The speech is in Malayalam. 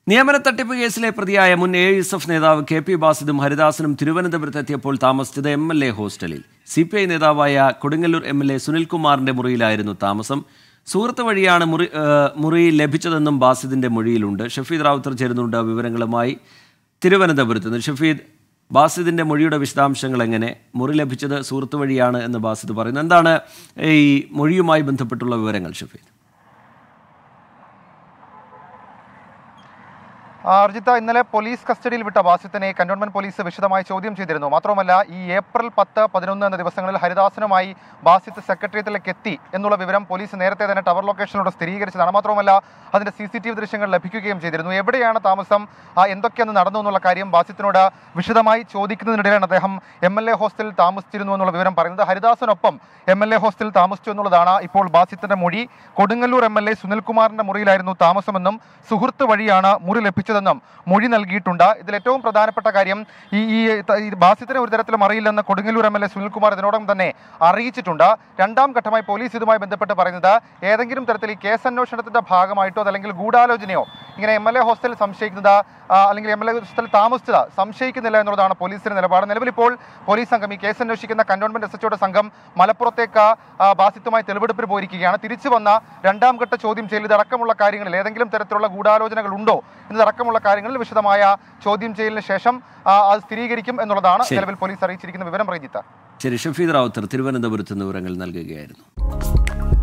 നിയമന തട്ടിപ്പ് കേസിലെ പ്രതിയായ മുൻ എ എസ് എഫ് നേതാവ് കെ പി ബാസിദും ഹരിദാസനും തിരുവനന്തപുരത്ത് എത്തിയപ്പോൾ താമസിച്ചത് എം എൽ എ ഹോസ്റ്റലിൽ സി പി ഐ നേതാവായ കൊടുങ്ങല്ലൂർ എം എൽ എ സുനിൽകുമാറിന്റെ മുറിയിലായിരുന്നു താമസം സുഹൃത്ത് വഴിയാണ് മുറി ഏഹ് മുറി ലഭിച്ചതെന്നും ബാസിദിന്റെ മൊഴിയിലുണ്ട് ഷഫീദ് റാവുത്തർ ചേരുന്നുണ്ട് വിവരങ്ങളുമായി തിരുവനന്തപുരത്ത് നിന്ന് ഷഫീദ് ബാസിദിന്റെ മൊഴിയുടെ വിശദാംശങ്ങൾ എങ്ങനെ മുറി ലഭിച്ചത് സുഹൃത്ത് വഴിയാണ് എന്ന് ബാസിദ് പറയുന്നു എന്താണ് ഈ മൊഴിയുമായി ബന്ധപ്പെട്ടുള്ള വിവരങ്ങൾ ഷഫീദ് ആ, അർജിത്ത ഇന്നലെ പോലീസ് കസ്റ്റഡിയിൽ വിട്ട ബാസിത്തിനെ കന്റോൺമെന്റ് പോലീസ് വിശദമായി ചോദ്യം ചെയ്തിരുന്നു മാത്രമല്ല ഈ ഏപ്രിൽ പത്ത് പതിനൊന്ന് എന്ന ദിവസങ്ങളിൽ ഹരിദാസനുമായി ബാസിത്ത് സെക്രട്ടേറിയറ്റിലേക്ക് എത്തി എന്നുള്ള വിവരം പോലീസ് നേരത്തെ തന്നെ ടവർ ലൊക്കേഷനിലൂടെ സ്ഥിരീകരിച്ചതാണ് മാത്രമല്ല അതിന്റെ സി സി ടി വി ദൃശ്യങ്ങൾ ലഭിക്കുകയും ചെയ്തിരുന്നു എവിടെയാണ് താമസം ആ, എന്തൊക്കെയെന്ന് നടന്നു എന്നുള്ള കാര്യം ബാസിത്തിനോട് വിശദമായി ചോദിക്കുന്നതിനിടയിലാണ് അദ്ദേഹം എം എൽ എ ഹോസ്റ്റലിൽ താമസിച്ചിരുന്നു എന്നുള്ള വിവരം പറയുന്നത് ഹരിദാസനൊപ്പം എം എൽ എ ഹോസ്റ്റലിൽ താമസിച്ചു എന്നുള്ളതാണ് ഇപ്പോൾ ബാസിത്തിന്റെ മൊഴി കൊടുങ്ങല്ലൂർ എം എൽ എ സുനിൽകുമാറിന്റെ മുറിയിലായിരുന്നു താമസമെന്നും സുഹൃത്ത് വഴിയാണ് മുറി ലഭിച്ചതെന്നും മൊഴി നൽകിയിട്ടുണ്ട് ഇതിൽ ഏറ്റവും പ്രധാനപ്പെട്ട കാര്യം ഈ ഈ ത- ഈ ബാസിത്തിനെ ഒരു തരത്തിലും അറിയില്ലെന്ന് Kodungallur M L A Sunilkumar ഇതിനോടകം തന്നെ അറിയിച്ചിട്ടുണ്ട് രണ്ടാം ഘട്ടമായി പോലീസ് ഇതുമായി ബന്ധപ്പെട്ട് പറയുന്നത് ഏതെങ്കിലും തരത്തിൽ ഈ കേസ് അന്വേഷണത്തിന്റെ ഭാഗമായിട്ടോ അതല്ലെങ്കിൽ ഗൂഢാലോചനയോ ഇങ്ങനെ എം എൽ എ ഹോസ്റ്റലിൽ സംശയിക്കുന്നത് ആ, അല്ലെങ്കിൽ എം എൽ എ ഹോസ്റ്റലിൽ താമസിച്ചത് സംശയിക്കുന്നില്ല എന്നുള്ളതാണ് പോലീസിന്റെ നിലപാട് നിലവിൽ ഇപ്പോൾ പോലീസ് സംഘം ഈ കേസ് അന്വേഷിക്കുന്ന കന്റോൺമെന്റ് എസ് എച്ച്ഒയുടെ സംഘം മലപ്പുറത്തേക്ക് ആ, ബാസിത്തുമായി തെളിവെടുപ്പിന് പോയിരിക്കുകയാണ് തിരിച്ചു വന്ന രണ്ടാം ഘട്ട ചോദ്യം ചെയ്യൽ ഇതടക്കമുള്ള കാര്യങ്ങളിൽ ഏതെങ്കിലും തരത്തിലുള്ള ഗൂഢാലോചനകൾ ഉണ്ടോ എന്നതടക്കമുള്ള കാര്യങ്ങളിൽ വിശദമായ ചോദ്യം ചെയ്യലിന് ശേഷം ആ, അത് സ്ഥിരീകരിക്കും എന്നുള്ളതാണ് ശരി. നിലവിൽ പോലീസ് അറിയിച്ചിരിക്കുന്ന വിവരം പ്രജിത്ത ശരി ഷഫീദ് റാവുത്തർ തിരുവനന്തപുരത്ത് നിന്ന് വിവരങ്ങൾ നൽകുകയായിരുന്നു